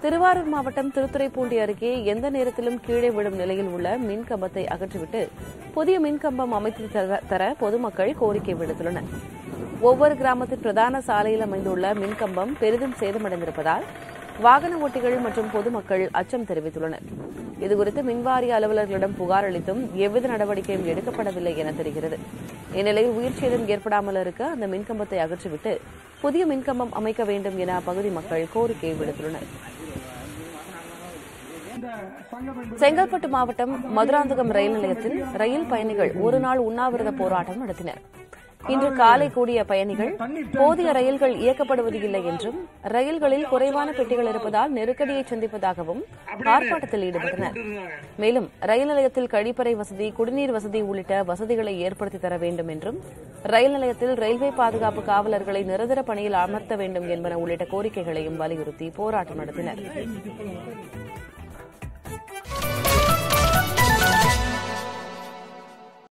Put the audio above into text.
திருவாரூர் மாவட்டம் திருத்துறைப்பூண்டி அருகே எந்த நேரத்திலும் கீழே விழும் நிலையில் உள்ள மின் கம்பத்தை அகற்றிவிட்டு புதிய மின்கம்பம் அமைத்து தர- தர பொதுமக்கள் கோரிக்கை விடுத்துள்ளனர் ஒவ்வொரு கிராமத்தின் பிரதான சாலையில் அமைந்துள்ள மின்கம்பம் பெரிதும் சேதமடைந்திருப்பதால் வாகன ஓட்டிகள் மற்றும் பொதுமக்கள் அச்சம் தெரிவித்துள்ளனர் இதுகுறித்து மின்வாரிய அலுவலர்களிடம் புகார் அளித்தும் எவ்வித நடவடிக்கையும் எடுக்கப்படவில்லை என தெரிகிறது இந்நிலையில் உயிர் சேதம் ஏற்படாமல் இருக்க அந்த மின்கம்பத்தை அகற்றிவிட்டு புதிய மின்கம்பம் அமைக்க வேண்டும் என அப்பகுதி மக்கள் கோரிக்கை விடுத்துள்ளனர் செங்கல்பட்டு மாவட்டம் மதுராந்தகம் ரயில் நிலையத்தில் ரயில் பயணிகள் ஒருநாள் உண்ணாவிரத போராட்டம் நடத்தினர் இன்று காலை கூடிய பயணிகள் போதிய ரயில்கள் இயக்கப்படுவது இல்லை என்றும் ரயில்களில் குறைவான பெட்டிகள் இருப்பதால் நெருக்கடியை சந்திப்பதாகவும் ஆர்ப்பாட்டத்தில் ஈடுபட்டனர் மேலும் ரயில் நிலையத்தில் கழிப்பறை வசதி குடிநீர் வசதி உள்ளிட்ட வசதிகளை ஏற்படுத்தி தர வேண்டும் என்றும் ரயில் நிலையத்தில் ரயில்வே பாதுகாப்பு காவலர்களை நிரந்தர பணியில் அமர்த்த வேண்டும் என்பன உள்ளிட்ட கோரிக்கைகளையும் வலியுறுத்தி போராட்டம் நடத்தினர்